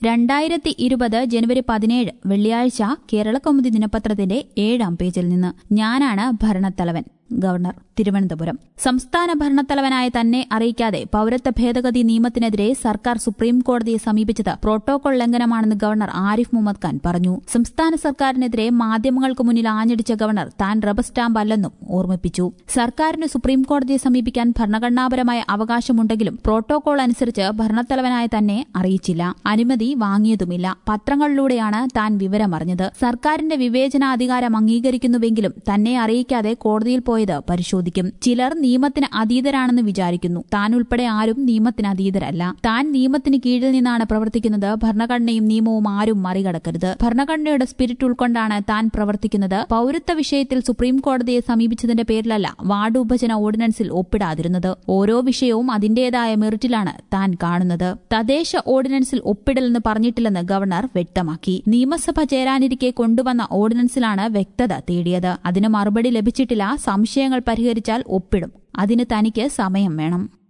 രണ്ടായിരത്തി ഇരുപത് ജനുവരി പതിനേഴ് വെള്ളിയാഴ്ച കേരളകൗമുദി ദിനപത്രത്തിന്റെ ഏഴാം പേജിൽ നിന്ന് ഞാനാണ് ഭരണത്തലവൻ ഗവർണർ തിരുവനന്തപുരം സംസ്ഥാന ഭരണത്തലവനായ തന്നെ അറിയിക്കാതെ പൌരത്വ ഭേദഗതി നിയമത്തിനെതിരെ സർക്കാർ സുപ്രീം കോടതിയെ സമീപിച്ചത് പ്രോട്ടോകോൾ ലംഘനമാണെന്ന് ഗവർണർ ആരിഫ് മുഹമ്മദ് ഖാൻ പറഞ്ഞു സംസ്ഥാന സർക്കാരിനെതിരെ മാധ്യമങ്ങൾക്ക് മുന്നിൽ ആഞ്ഞടിച്ച ഗവർണർ താൻ റബ്ബർ സ്റ്റാമ്പ് അല്ലെന്നും ഓർമ്മിപ്പിച്ചു സർക്കാരിന് സുപ്രീം കോടതിയെ സമീപിക്കാൻ ഭരണഘടനാപരമായ അവകാശമുണ്ടെങ്കിലും പ്രോട്ടോകോൾ അനുസരിച്ച് ഭരണത്തലവനായ തന്നെ അറിയിച്ചില്ല അനുമതി വാങ്ങിയതുമില്ല പത്രങ്ങളിലൂടെയാണ് താൻ വിവരമറിഞ്ഞത് സർക്കാരിന്റെ വിവേചനാധികാരം അംഗീകരിക്കുന്നുവെങ്കിലും തന്നെ അറിയിക്കാതെ കോടതിയിൽ പോയത് പരിശോധിക്കും ചിലർ നിയമത്തിന് അതീതരാണെന്ന് വിചാരിക്കുന്നു താൻ ഉൾപ്പെടെ ആരും നിയമത്തിന് അതീതരല്ല താൻ നിയമത്തിന് കീഴിൽ നിന്നാണ് പ്രവർത്തിക്കുന്നത് ഭരണഘടനയും നിയമവും ആരും മറികടക്കരുത് ഭരണഘടനയുടെ സ്പിരിറ്റ് ഉൾക്കൊണ്ടാണ് താൻ പ്രവർത്തിക്കുന്നത് പൌരത്വ വിഷയത്തിൽ സുപ്രീം കോടതിയെ സമീപിച്ചതിന്റെ പേരിലല്ല വാർഡ് വിഭജന ഓർഡിനൻസിൽ ഒപ്പിടാതിരുന്നത് ഓരോ വിഷയവും അതിന്റേതായ മെറിറ്റിലാണ് താൻ കാണുന്നത് തദ്ദേശ ഓർഡിനൻസിൽ ഒപ്പിടലെന്ന് പറഞ്ഞിട്ടില്ലെന്ന് ഗവർണർ വ്യക്തമാക്കി നിയമസഭ ചേരാനിരിക്കെ കൊണ്ടുവന്ന ഓർഡിനൻസിലാണ് വ്യക്തത തേടിയത് അതിന് മറുപടി ലഭിച്ചിട്ടില്ല സംശയങ്ങൾ പരിഹരിച്ചാൽ ഒപ്പിടും അതിന് തനിക്ക് സമയം വേണം